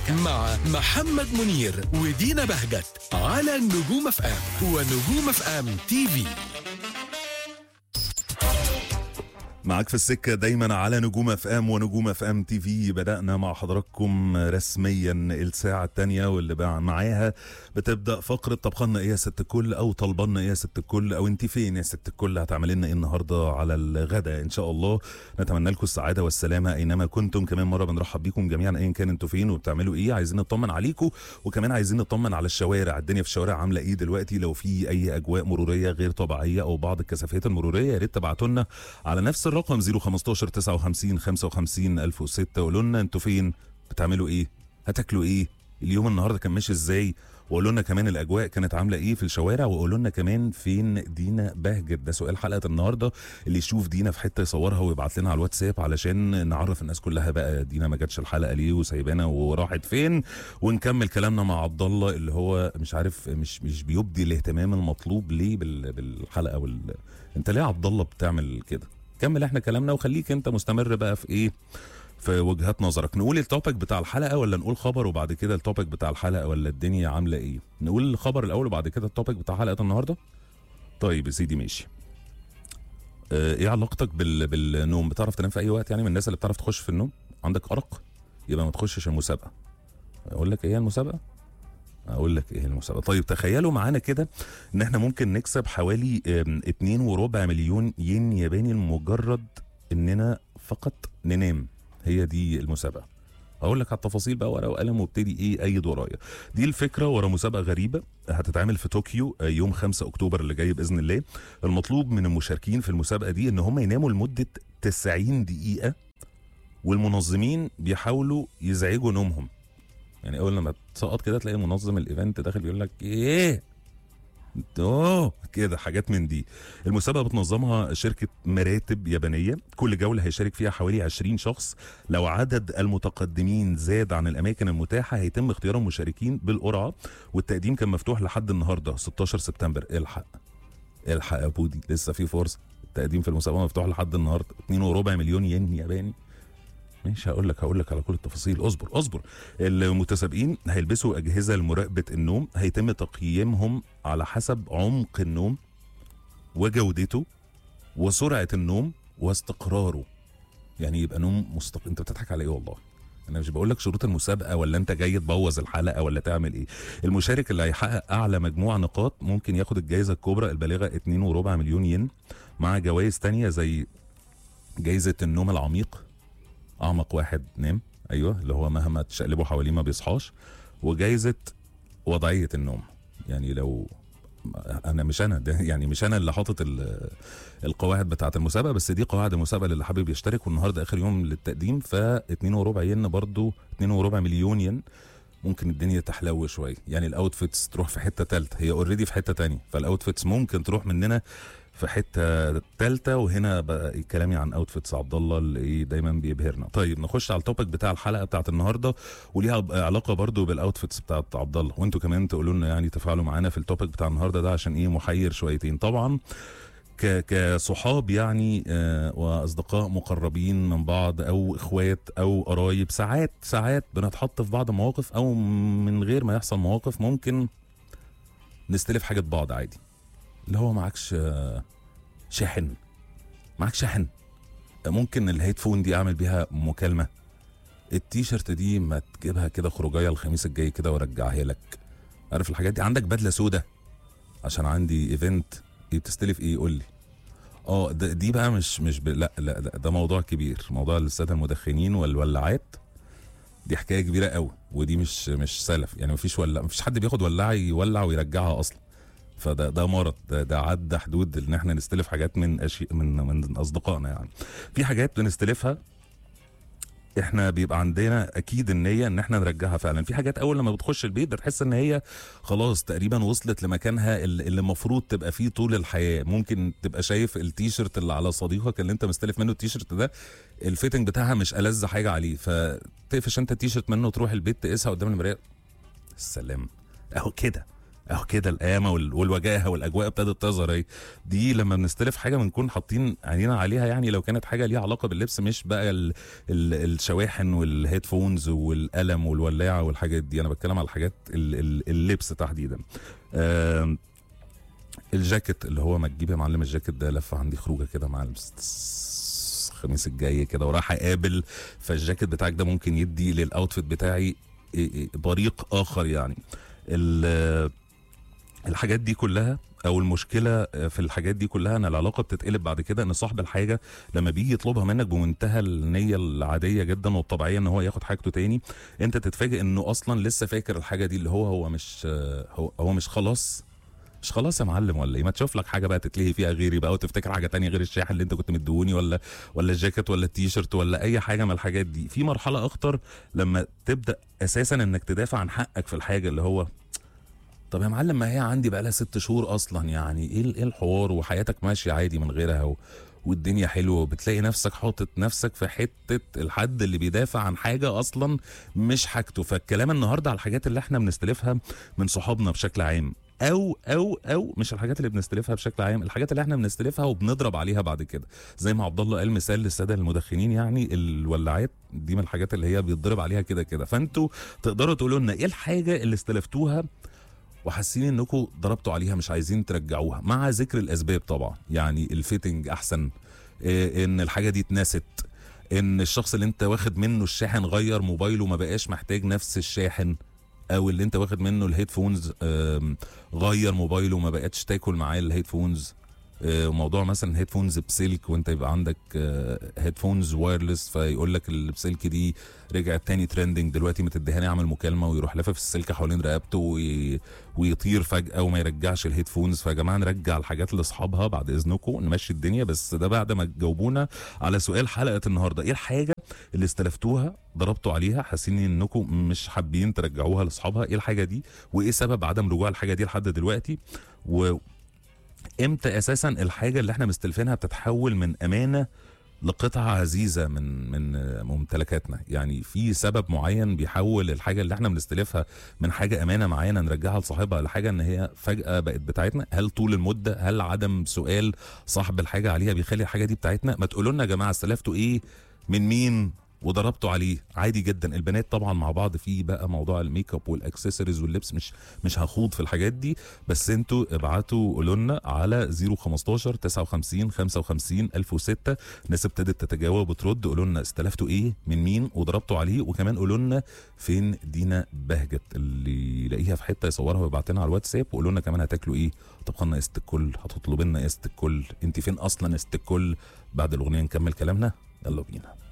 مع محمد منير ودينا بهجت على نجوم اف ام ونجوم اف ام تي في معاك في السكة دايما على نجوم اف ام ونجوم اف ام تي في بدأنا مع حضراتكم رسميا الساعة الثانية واللي بقى معاها بتبدأ فقرة طبخنا ايه يا ست الكل او طلبنا ايه يا ست الكل او انت فين يا ست الكل هتعمل لنا ايه النهاردة على الغداء ان شاء الله نتمنى لكم السعادة والسلامة اينما كنتم كمان مرة بنرحب بيكم جميعا ايا كان انتوا فين وبتعملوا ايه عايزين نطمن عليكم وكمان عايزين نطمن على الشوارع الدنيا في الشوارع عاملة ايه دلوقتي لو في اي اجواء مرورية غير طبيعية او بعض الكثافات المرورية يا ريت تبعتوا لنا على نفس الرقم 015 59 55 1006 قولوا لنا انتوا فين بتعملوا ايه هتاكلوا ايه اليوم النهارده كان ماشي ازاي وقولوا لنا كمان الاجواء كانت عامله ايه في الشوارع وقولوا لنا كمان فين دينا بهجت ده سؤال حلقه النهارده اللي يشوف دينا في حته يصورها ويبعت لنا على الواتساب علشان نعرف الناس كلها بقى دينا ما جاتش الحلقه ليه وسايبانا وراحت فين ونكمل كلامنا مع عبد الله اللي هو مش عارف مش مش بيبدي الاهتمام المطلوب ليه بال- بالحلقه وال انت ليه يا عبد الله بتعمل كده كمل احنا كلامنا وخليك انت مستمر بقى في ايه في وجهات نظرك نقول التوبيك بتاع الحلقه ولا نقول خبر وبعد كده التوبيك بتاع الحلقه ولا الدنيا عامله ايه نقول الخبر الاول وبعد كده التوبيك بتاع حلقه النهارده طيب يا سيدي ماشي اه ايه علاقتك بال... بالنوم بتعرف تنام في اي وقت يعني من الناس اللي بتعرف تخش في النوم عندك ارق يبقى ما تخشش المسابقه اقول لك ايه هي المسابقه اقول لك ايه المسابقه طيب تخيلوا معانا كده ان احنا ممكن نكسب حوالي ام، اتنين وربع مليون ين ياباني لمجرد اننا فقط ننام هي دي المسابقه اقول لك على التفاصيل بقى ورقه وقلم وابتدي ايه اي ورايا دي الفكره ورا مسابقه غريبه هتتعمل في طوكيو آه، يوم 5 اكتوبر اللي جاي باذن الله المطلوب من المشاركين في المسابقه دي ان هم يناموا لمده 90 دقيقه والمنظمين بيحاولوا يزعجوا نومهم يعني اول لما تسقط كده تلاقي منظم الايفنت داخل بيقول لك ايه اوه كده حاجات من دي المسابقه بتنظمها شركه مراتب يابانيه كل جوله هيشارك فيها حوالي 20 شخص لو عدد المتقدمين زاد عن الاماكن المتاحه هيتم اختيار المشاركين بالقرعه والتقديم كان مفتوح لحد النهارده 16 سبتمبر الحق الحق يا بودي لسه في فرصه التقديم في المسابقه مفتوح لحد النهارده 2 وربع مليون ين ياباني ماشي هقول لك هقول لك على كل التفاصيل اصبر اصبر المتسابقين هيلبسوا اجهزه لمراقبه النوم هيتم تقييمهم على حسب عمق النوم وجودته وسرعه النوم واستقراره يعني يبقى نوم مستق... انت بتضحك على ايه والله انا مش بقول لك شروط المسابقه ولا انت جاي تبوظ الحلقه ولا تعمل ايه المشارك اللي هيحقق اعلى مجموع نقاط ممكن ياخد الجائزه الكبرى البالغه 2 وربع مليون ين مع جوائز تانية زي جائزه النوم العميق اعمق واحد نام ايوه اللي هو مهما تشقلبه حواليه ما بيصحاش وجايزه وضعيه النوم يعني لو انا مش انا ده يعني مش انا اللي حاطط ال- القواعد بتاعه المسابقه بس دي قواعد المسابقه اللي حابب يشترك والنهارده اخر يوم للتقديم ف 2 وربع ين برضو 2 وربع مليون ين ممكن الدنيا تحلو شويه يعني الاوتفيتس تروح في حته ثالثه هي اوريدي في حته تانية فالاوتفيتس ممكن تروح مننا في حته ثالثه وهنا بقى كلامي عن اوتفيتس عبد الله اللي ايه دايما بيبهرنا طيب نخش على التوبيك بتاع الحلقه بتاعت النهارده وليها علاقه برضو بالاوتفيتس بتاعت عبد الله وانتوا كمان تقولوا لنا يعني تفاعلوا معانا في التوبيك بتاع النهارده ده عشان ايه محير شويتين طبعا ك كصحاب يعني آه واصدقاء مقربين من بعض او اخوات او قرايب ساعات ساعات بنتحط في بعض مواقف او من غير ما يحصل مواقف ممكن نستلف حاجه بعض عادي اللي هو معكش آه، شاحن معاك شاحن ممكن الهيدفون دي اعمل بيها مكالمه التيشيرت دي ما تجيبها كده خروجايه الخميس الجاي كده وارجعها لك عارف الحاجات دي عندك بدله سودة عشان عندي ايفنت ايه بتستلف ايه قول لي اه ده- دي بقى مش مش ب... لا لا ده, ده موضوع كبير موضوع الساده المدخنين والولاعات دي حكايه كبيره قوي ودي مش مش سلف يعني مفيش ولا مفيش حد بياخد ولاعه يولع ويرجعها اصلا فده ده مرض ده, ده عدى حدود ان احنا نستلف حاجات من أشي من من اصدقائنا يعني في حاجات بنستلفها احنا بيبقى عندنا اكيد النيه ان احنا نرجعها فعلا في حاجات اول لما بتخش البيت بتحس ان هي خلاص تقريبا وصلت لمكانها اللي اللي المفروض تبقى فيه طول الحياه ممكن تبقى شايف التيشيرت اللي على صديقك اللي انت مستلف منه التيشيرت ده الفيتنج بتاعها مش ألذ حاجه عليه فتقفش انت التيشيرت منه وتروح البيت تقيسها قدام المرايه السلام اهو كده اهو كده القامه وال- والوجاهه والاجواء ابتدت تظهر اهي دي لما بنستلف حاجه بنكون حاطين عينينا عليها يعني لو كانت حاجه ليها علاقه باللبس مش بقى ال ال الشواحن والهيدفونز والقلم والولاعه والحاجات دي انا بتكلم على الحاجات ال ال اللبس تحديدا آم، الجاكيت اللي هو ما تجيب يا معلم الجاكيت ده لفه عندي خروجه كده مع الس- الخميس الجاي كده وراح اقابل فالجاكيت بتاعك ده ممكن يدي للاوتفيت بتاعي إيه- إيه بريق اخر يعني ال- الحاجات دي كلها او المشكله في الحاجات دي كلها ان العلاقه بتتقلب بعد كده ان صاحب الحاجه لما بيجي يطلبها منك بمنتهى النيه العاديه جدا والطبيعيه ان هو ياخد حاجته تاني انت تتفاجئ انه اصلا لسه فاكر الحاجه دي اللي هو هو مش هو, هو مش خلاص مش خلاص يا معلم ولا ايه ما تشوف لك حاجه بقى تتلهي فيها غيري بقى وتفتكر حاجه تانية غير الشاحن اللي انت كنت مديهوني ولا ولا الجاكيت ولا التيشيرت ولا اي حاجه من الحاجات دي في مرحله اخطر لما تبدا اساسا انك تدافع عن حقك في الحاجه اللي هو طب يا معلم ما هي عندي بقى لها ست شهور اصلا يعني ايه ال- ايه الحوار وحياتك ماشيه عادي من غيرها و... والدنيا حلوه وبتلاقي نفسك حاطط نفسك في حته الحد اللي بيدافع عن حاجه اصلا مش حاجته فالكلام النهارده على الحاجات اللي احنا بنستلفها من صحابنا بشكل عام او او او مش الحاجات اللي بنستلفها بشكل عام الحاجات اللي احنا بنستلفها وبنضرب عليها بعد كده زي ما عبد الله قال مثال للساده المدخنين يعني الولاعات دي من الحاجات اللي هي بيتضرب عليها كده كده فانتوا تقدروا تقولوا لنا ايه الحاجه اللي استلفتوها وحاسين انكم ضربتوا عليها مش عايزين ترجعوها مع ذكر الاسباب طبعا يعني الفيتنج احسن إيه ان الحاجه دي اتنست ان الشخص اللي انت واخد منه الشاحن غير موبايله ما بقاش محتاج نفس الشاحن او اللي انت واخد منه الهيدفونز آم، غير موبايله ما بقتش تاكل معاه الهيدفونز آه، موضوع مثلا هيدفونز بسلك وانت يبقى عندك هيدفونز وايرلس فيقول لك اللي بسلك دي رجعت تاني ترندنج دلوقتي ما تديهاني اعمل مكالمه ويروح لافف السلك حوالين رقبته وي... ويطير فجاه وما يرجعش الهيدفونز فيا جماعه نرجع الحاجات لاصحابها بعد اذنكم نمشي الدنيا بس ده بعد ما تجاوبونا على سؤال حلقه النهارده ايه الحاجه اللي استلفتوها ضربتوا عليها حاسين انكم مش حابين ترجعوها لاصحابها ايه الحاجه دي وايه سبب عدم رجوع الحاجه دي لحد دلوقتي و امتى اساسا الحاجه اللي احنا مستلفينها بتتحول من امانه لقطعه عزيزه من من ممتلكاتنا يعني في سبب معين بيحول الحاجه اللي احنا بنستلفها من حاجه امانه معينه نرجعها لصاحبها لحاجه ان هي فجاه بقت بتاعتنا هل طول المده هل عدم سؤال صاحب الحاجه عليها بيخلي الحاجه دي بتاعتنا ما تقولوا لنا يا جماعه استلفتوا ايه من مين وضربتوا عليه عادي جدا البنات طبعا مع بعض في بقى موضوع الميك اب والاكسسوارز واللبس مش مش هخوض في الحاجات دي بس انتوا ابعتوا قولوا لنا على 015 59 55 1006 الناس ابتدت تتجاوب وترد قولوا لنا استلفتوا ايه من مين وضربتوا عليه وكمان قولوا لنا فين دينا بهجت اللي يلاقيها في حته يصورها ويبعت لنا على الواتساب وقولوا لنا كمان هتاكلوا ايه طبخنا قست الكل هتطلب لنا قست الكل انت فين اصلا قست الكل بعد الاغنيه نكمل كلامنا يلا بينا